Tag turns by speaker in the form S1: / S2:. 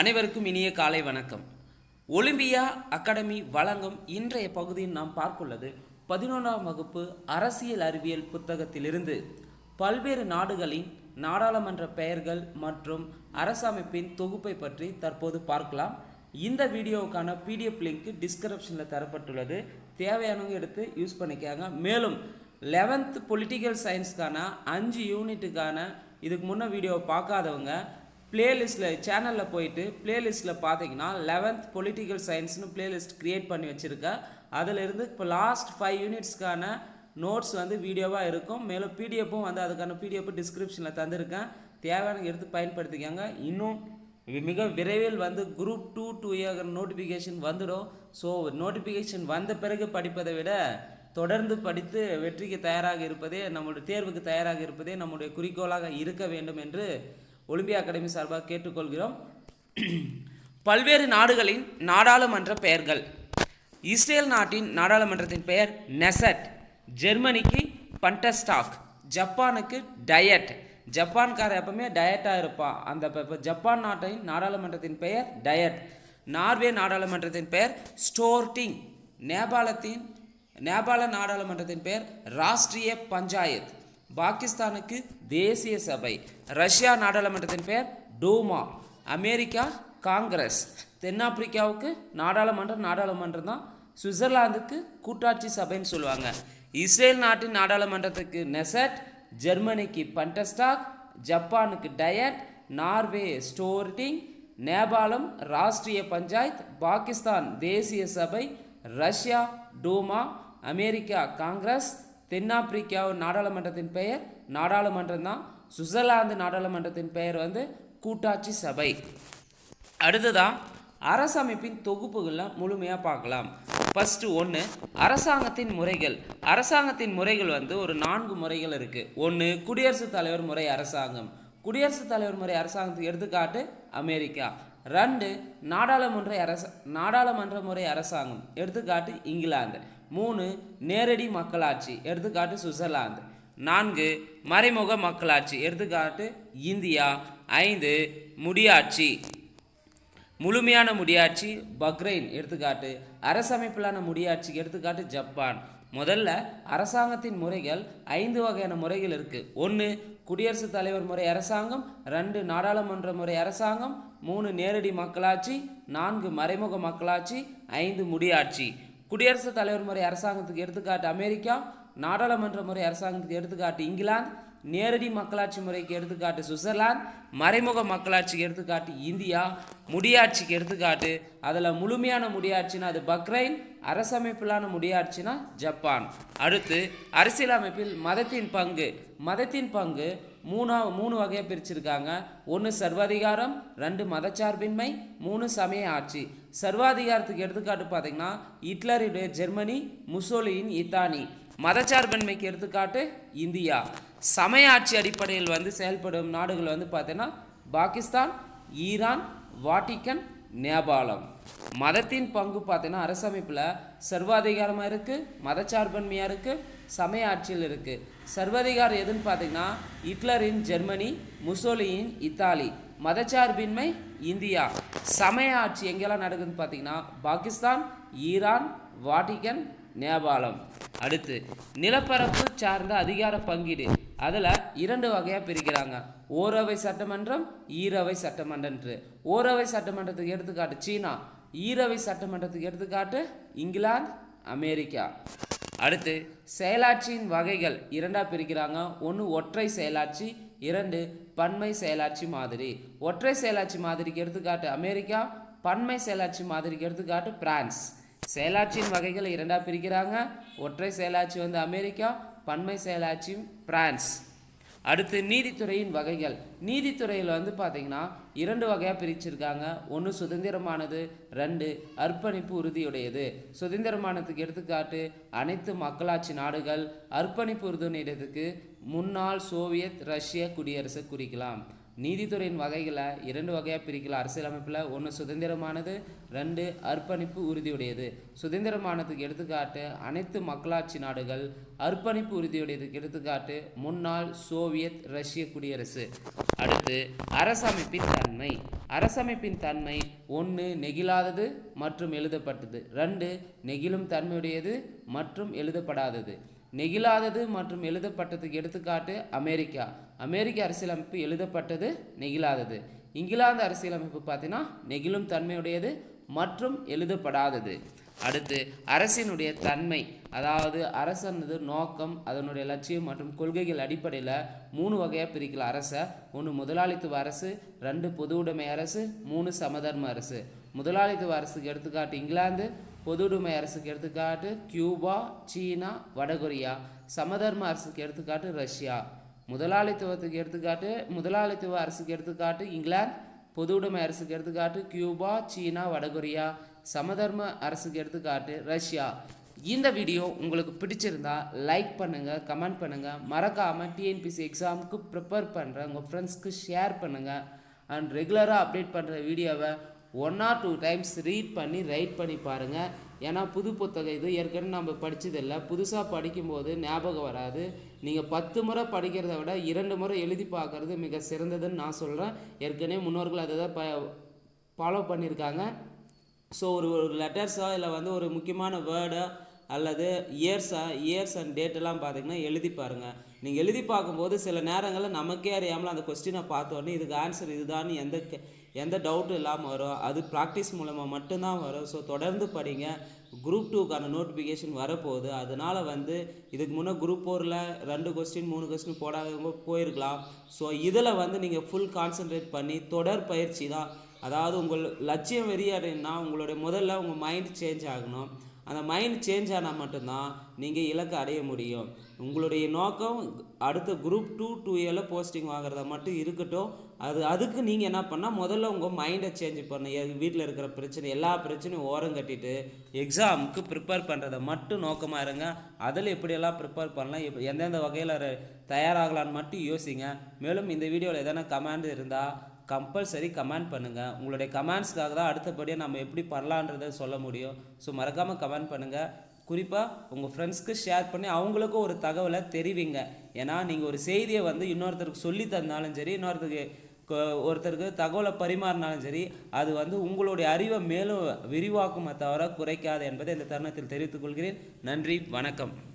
S1: அனைவருக்கும் இனிய காலை வணக்கம் ஒலிம்பியா அகாடமி வழங்கும் இன்றைய பகுதியில் நாம் பார்க்குள்ளது பதினொன்றாம் வகுப்பு அரசியல் அறிவியல் புத்தகத்திலிருந்து பல்வேறு நாடுகளின் நாடாளுமன்ற பெயர்கள் மற்றும் அரசமைப்பின் தொகுப்பை பற்றி தற்போது பார்க்கலாம் இந்த வீடியோவுக்கான பிடிஎஃப் லிங்க் டிஸ்கிரிப்ஷனில் தரப்பட்டுள்ளது தேவையானவங்க எடுத்து யூஸ் பண்ணிக்காங்க மேலும் லெவன்த் பொலிட்டிக்கல் சயின்ஸ்க்கான அஞ்சு யூனிட்டுக்கான இதுக்கு முன்ன வீடியோவை பார்க்காதவங்க பிளேலிஸ்ட்டில் சேனலில் போயிட்டு பிளேலிஸ்ட்டில் பார்த்தீங்கன்னா லெவன்த் பொலிட்டிக்கல் சயின்ஸ்னு பிளேலிஸ்ட் க்ரியேட் பண்ணி வச்சுருக்கேன் அதிலிருந்து இப்போ லாஸ்ட் ஃபைவ் யூனிட்ஸ்க்கான நோட்ஸ் வந்து வீடியோவாக இருக்கும் மேலும் பிடிஎஃப்பும் வந்து அதுக்கான பிடிஎஃப் டிஸ்கிரிப்ஷனில் தந்திருக்கேன் தேவையான எடுத்து பயன்படுத்திக்கோங்க இன்னும் மிக விரைவில் வந்து group two two year notification வந்துடும் ஸோ நோட்டிஃபிகேஷன் வந்த பிறகு படிப்பதை விட தொடர்ந்து படித்து வெற்றிக்கு தயாராக இருப்பதே நம்முடைய தேர்வுக்கு தயாராக இருப்பதே நம்முடைய குறிக்கோளாக இருக்க வேண்டும் என்று ஒலிம்பியா அகாடமி சார்பாக கேட்டுக்கொள்கிறோம் பல்வேறு நாடுகளின் நாடாளுமன்ற பெயர்கள் இஸ்ரேல் நாட்டின் நாடாளுமன்றத்தின் பெயர் நெசட் ஜெர்மனிக்கு பண்டஸ்டாக் ஜப்பானுக்கு டயட் ஜப்பான்கார எப்பவுமே டயட்டாக இருப்பான் அந்த இப்ப- இப்ப ஜப்பான் நாட்டின் நாடாளுமன்றத்தின் பெயர் டயட் நார்வே நாடாளுமன்றத்தின் பெயர் ஸ்டோர்டிங் நேபாளத்தின் நேபாள நாடாளுமன்றத்தின் பெயர் ராஷ்டிரிய பஞ்சாயத் பாகிஸ்தானுக்கு தேசிய சபை ரஷ்யா நாடாளுமன்றத்தின் பெயர் டூமா அமெரிக்கா காங்கிரஸ் தென்னாப்பிரிக்காவுக்கு நாடாளுமன்றம் நாடாளுமன்றம் தான் சுவிட்சர்லாந்துக்கு கூட்டாட்சி சபைன்னு சொல்லுவாங்க இஸ்ரேல் நாட்டின் நாடாளுமன்றத்துக்கு நெசட் ஜெர்மனிக்கு பண்டஸ்டாக் ஜப்பானுக்கு டயட் நார்வே ஸ்டோர்டிங் நேபாளம் ராஷ்டிரிய பஞ்சாயத் பாகிஸ்தான் தேசிய சபை ரஷ்யா டூமா அமெரிக்கா காங்கிரஸ் தென்னாப்பிரிக்கா நாடாளுமன்றத்தின் பெயர் நாடாளுமன்றம் தான் சுவிட்சர்லாந்து நாடாளுமன்றத்தின் பெயர் வந்து கூட்டாட்சி சபை அடுத்ததான் அரசமைப்பின் தொகுப்புகள்லாம் முழுமையாக பார்க்கலாம் ஃபஸ்ட்டு ஒன்று அரசாங்கத்தின் முறைகள் அரசாங்கத்தின் முறைகள் வந்து ஒரு நான்கு முறைகள் இருக்குது ஒன்று குடியரசுத் தலைவர் முறை அரசாங்கம் குடியரசுத் தலைவர் முறை அரசாங்கத்துக்கு எடுத்துக்காட்டு அமெரிக்கா ரெண்டு நாடாளுமன்ற அரச நாடாளுமன்ற முறை அரசாங்கம் எடுத்துக்காட்டு இங்கிலாந்து மூணு நேரடி மக்களாட்சி எடுத்துக்காட்டு சுவிட்சர்லாந்து நான்கு மறைமுக மக்களாட்சி எடுத்துக்காட்டு இந்தியா ஐந்து முடியாட்சி முழுமையான முடியாட்சி பக்ரைன் எடுத்துக்காட்டு அரசமைப்பிலான முடியாட்சிக்கு எடுத்துக்காட்டு ஜப்பான் முதல்ல அரசாங்கத்தின் முறைகள் ஐந்து வகையான முறைகள் இருக்குது ஒன்று குடியரசுத் தலைவர் முறை அரசாங்கம் ரெண்டு நாடாளுமன்ற முறை அரசாங்கம் மூணு நேரடி மக்களாட்சி நான்கு மறைமுக மக்களாட்சி ஐந்து முடியாட்சி குடியரசுத் தலைவர் முறை அரசாங்கத்துக்கு எடுத்துக்காட்டு அமெரிக்கா நாடாளுமன்ற முறை அரசாங்கத்துக்கு எடுத்துக்காட்டு இங்கிலாந்து நேரடி மக்களாட்சி முறைக்கு எடுத்துக்காட்டு சுவிட்சர்லாந்து மறைமுக மக்களாட்சிக்கு எடுத்துக்காட்டு இந்தியா முடியாட்சிக்கு எடுத்துக்காட்டு அதில் முழுமையான முடியாட்சினா அது பக்ரைன் அரசமைப்பிலான முடியாட்சினா ஜப்பான் அடுத்து அரசியலமைப்பில் மதத்தின் பங்கு மதத்தின் பங்கு மூணா மூணு வகையாக பிரிச்சிருக்காங்க ஒன்று சர்வாதிகாரம் ரெண்டு மதச்சார்பின்மை மூணு சமய ஆட்சி சர்வாதிகாரத்துக்கு எடுத்துக்காட்டு பார்த்தீங்கன்னா ஹிட்லருடைய ஜெர்மனி முசோலியின் இத்தாலி மதச்சார்பின்மைக்கு எடுத்துக்காட்டு இந்தியா சமய ஆட்சி அடிப்படையில் வந்து செயல்படும் நாடுகள் வந்து பார்த்தீங்கன்னா பாகிஸ்தான் ஈரான் வாட்டிக்கன் நேபாளம் மதத்தின் பங்கு பார்த்தீங்கன்னா அரசமைப்பில் சர்வாதிகாரமாக இருக்குது மதச்சார்பன்மையாக இருக்குது சமய ஆட்சியில் இருக்குது சர்வாதிகாரம் எதுன்னு பார்த்தீங்கன்னா ஹிட்லரின் ஜெர்மனி முசோலியின் இத்தாலி மதச்சார்பின்மை இந்தியா சமய ஆட்சி எங்கெல்லாம் நடக்குதுன்னு பார்த்தீங்கன்னா பாகிஸ்தான் ஈரான் வாட்டிக்கன் நேபாளம் அடுத்து நிலப்பரப்பு சார்ந்த அதிகார பங்கீடு அதில் இரண்டு வகையாக பிரிக்கிறாங்க ஓரவை சட்டமன்றம் ஈரவை சட்டமன்றன்று ஓரவை சட்டமன்றத்துக்கு எடுத்துக்காட்டு சீனா ஈரவை சட்டமன்றத்துக்கு எடுத்துக்காட்டு இங்கிலாந்து அமெரிக்கா அடுத்து செயலாட்சியின் வகைகள் இரண்டாக பிரிக்கிறாங்க ஒன்று ஒற்றை செயலாட்சி இரண்டு பன்மை செயலாட்சி மாதிரி ஒற்றை செயலாட்சி மாதிரிக்கு எடுத்துக்காட்டு அமெரிக்கா பன்மை செயலாட்சி மாதிரிக்கு எடுத்துக்காட்டு பிரான்ஸ் செயலாட்சியின் வகைகளை இரண்டாக பிரிக்கிறாங்க ஒற்றை செயலாட்சி வந்து அமெரிக்கா பன்மை செயலாட்சி பிரான்ஸ் அடுத்து நீதித்துறையின் வகைகள் நீதித்துறையில் வந்து பார்த்தீங்கன்னா இரண்டு வகையாக பிரிச்சிருக்காங்க ஒன்று சுதந்திரமானது ரெண்டு அர்ப்பணிப்பு உறுதியுடையது சுதந்திரமானதுக்கு எடுத்துக்காட்டு அனைத்து மக்களாட்சி நாடுகள் அர்ப்பணிப்பு உறுதியுடையதுக்கு முன்னாள் சோவியத் ரஷ்ய குடியரசை குறிக்கலாம் நீதித்துறையின் வகைகளை இரண்டு வகையாக பிரிக்கலாம் அரசியலமைப்பில் ஒன்று சுதந்திரமானது ரெண்டு அர்ப்பணிப்பு உறுதியுடையது சுதந்திரமானதுக்கு எடுத்துக்காட்டு அனைத்து மக்களாட்சி நாடுகள் அர்ப்பணிப்பு உறுதியுடையதுக்கு எடுத்துக்காட்டு முன்னாள் சோவியத் ரஷ்ய குடியரசு அடுத்து அரசமைப்பின் தன்மை அரசமைப்பின் தன்மை ஒன்று நெகிழாதது மற்றும் எழுதப்பட்டது ரெண்டு நெகிழும் தன்மையுடையது மற்றும் எழுதப்படாதது நெகிழாதது மற்றும் எழுதப்பட்டதுக்கு எடுத்துக்காட்டு அமெரிக்கா அமெரிக்க அரசியலமைப்பு எழுதப்பட்டது நெகிழாதது இங்கிலாந்து அரசியலமைப்பு பார்த்தீங்கன்னா நெகிழும் தன்மையுடையது மற்றும் எழுதப்படாதது அடுத்து அரசினுடைய தன்மை அதாவது அரசனது நோக்கம் அதனுடைய லட்சியம் மற்றும் கொள்கைகள் அடிப்படையில் மூணு வகையாக பிரிக்கலாம் அரசை ஒன்று முதலாளித்துவ அரசு ரெண்டு பொது உடைமை அரசு மூணு சமதர்ம அரசு முதலாளித்துவ அரசுக்கு எடுத்துக்காட்டு இங்கிலாந்து பொது உடைமை அரசுக்கு எடுத்துக்காட்டு கியூபா சீனா வடகொரியா சமதர்ம அரசுக்கு எடுத்துக்காட்டு ரஷ்யா முதலாளித்துவத்துக்கு எடுத்துக்காட்டு முதலாளித்துவ அரசுக்கு எடுத்துக்காட்டு இங்கிலாந்து பொது உடைமை அரசுக்கு எடுத்துக்காட்டு கியூபா சீனா வடகொரியா சமதர்ம அரசுக்கு எடுத்துக்காட்டு ரஷ்யா இந்த வீடியோ உங்களுக்கு பிடிச்சிருந்தா லைக் பண்ணுங்கள் கமெண்ட் பண்ணுங்கள் மறக்காமல் டிஎன்பிசி எக்ஸாமுக்கு ப்ரிப்பேர் பண்ணுற உங்கள் ஃப்ரெண்ட்ஸ்க்கு ஷேர் பண்ணுங்கள் அண்ட் ரெகுலராக அப்டேட் பண்ணுற வீடியோவை one or two times read பண்ணி ரைட் பண்ணி பாருங்கள் ஏன்னா புது புத்தகம் இது ஏற்கனவே நம்ம படித்ததில்லை புதுசாக படிக்கும்போது ஞாபகம் வராது நீங்கள் பத்து முறை படிக்கிறத விட இரண்டு முறை எழுதி பார்க்குறது மிக சிறந்ததுன்னு நான் சொல்கிறேன் ஏற்கனவே முன்னோர்கள் அதை தான் ப ஃபாலோ பண்ணியிருக்காங்க ஸோ ஒரு ஒரு லெட்டர்ஸோ இல்லை வந்து ஒரு முக்கியமான வேர்டோ அல்லது இயர்ஸா இயர்ஸ் அண்ட் டேட் எல்லாம் பார்த்தீங்கன்னா எழுதி பாருங்கள் நீங்கள் எழுதி பார்க்கும்போது சில நேரங்களில் நமக்கே அறியாமல் அந்த கொஸ்டினை பார்த்தோன்னே இதுக்கு ஆன்சர் இதுதான் எந்த கே- எந்த டவுட்டும் இல்லாமல் வரும் அது ப்ராக்டிஸ் மூலமாக மட்டும்தான் வரும் ஸோ தொடர்ந்து படிங்க குரூப் டூக்கான நோட்டிஃபிகேஷன் வரப்போகுது அதனால் வந்து இதுக்கு முன்னே குரூப் ஃபோரில் ரெண்டு கொஸ்டின் மூணு கொஸ்டின் போடாதவங்க போயிருக்கலாம் ஸோ இதில் வந்து நீங்கள் ஃபுல் கான்சென்ட்ரேட் பண்ணி தொடர் பயிற்சி தான் அதாவது உங்கள் லட்சியம் வெறியாடுன்னா உங்களுடைய முதல்ல உங்கள் மைண்ட் சேஞ்ச் ஆகணும் அந்த மைண்ட் சேஞ்ச் ஆனால் மட்டும்தான் நீங்கள் இலக்கை அடைய முடியும் உங்களுடைய நோக்கம் அடுத்த குரூப் டூ டூ ஏல போஸ்டிங் வாங்குறத மட்டும் இருக்கட்டும் அது அதுக்கு நீங்கள் என்ன பண்ணால் முதல்ல உங்கள் மைண்டை சேஞ்ச் பண்ண வீட்டில் இருக்கிற பிரச்சனை எல்லா பிரச்சனையும் ஓரம் கட்டிட்டு எக்ஸாமுக்கு ப்ரிப்பேர் பண்ணுறதை மட்டும் நோக்கமாக இருங்க அதில் எப்படியெல்லாம் ப்ரிப்பேர் பண்ணலாம் எப்படி எந்தெந்த வகையில் தயாராகலான்னு மட்டும் யோசிங்க மேலும் இந்த வீடியோவில் எதனா கமெண்ட் இருந்தால் கம்பல்சரி கமெண்ட் பண்ணுங்கள் உங்களுடைய கமெண்ட்ஸ்க்காக தான் அடுத்தபடியாக நம்ம எப்படி பண்ணலான்றதை சொல்ல முடியும் ஸோ மறக்காமல் கமெண்ட் பண்ணுங்கள் குறிப்பாக உங்கள் ஃப்ரெண்ட்ஸ்க்கு ஷேர் பண்ணி அவங்களுக்கும் ஒரு தகவலை தெரிவிங்க ஏன்னா நீங்கள் ஒரு செய்தியை வந்து இன்னொருத்தருக்கு சொல்லி தந்தாலும் சரி இன்னொருத்தருக்கு கொ- ஒருத்தருக்கு தகவலை பரிமாறினாலும் சரி அது வந்து உங்களுடைய அறிவை மேலும் விரிவாக்குமே தவிர குறைக்காது என்பதை இந்த தருணத்தில் தெரிவித்துக் கொள்கிறேன் நன்றி வணக்கம்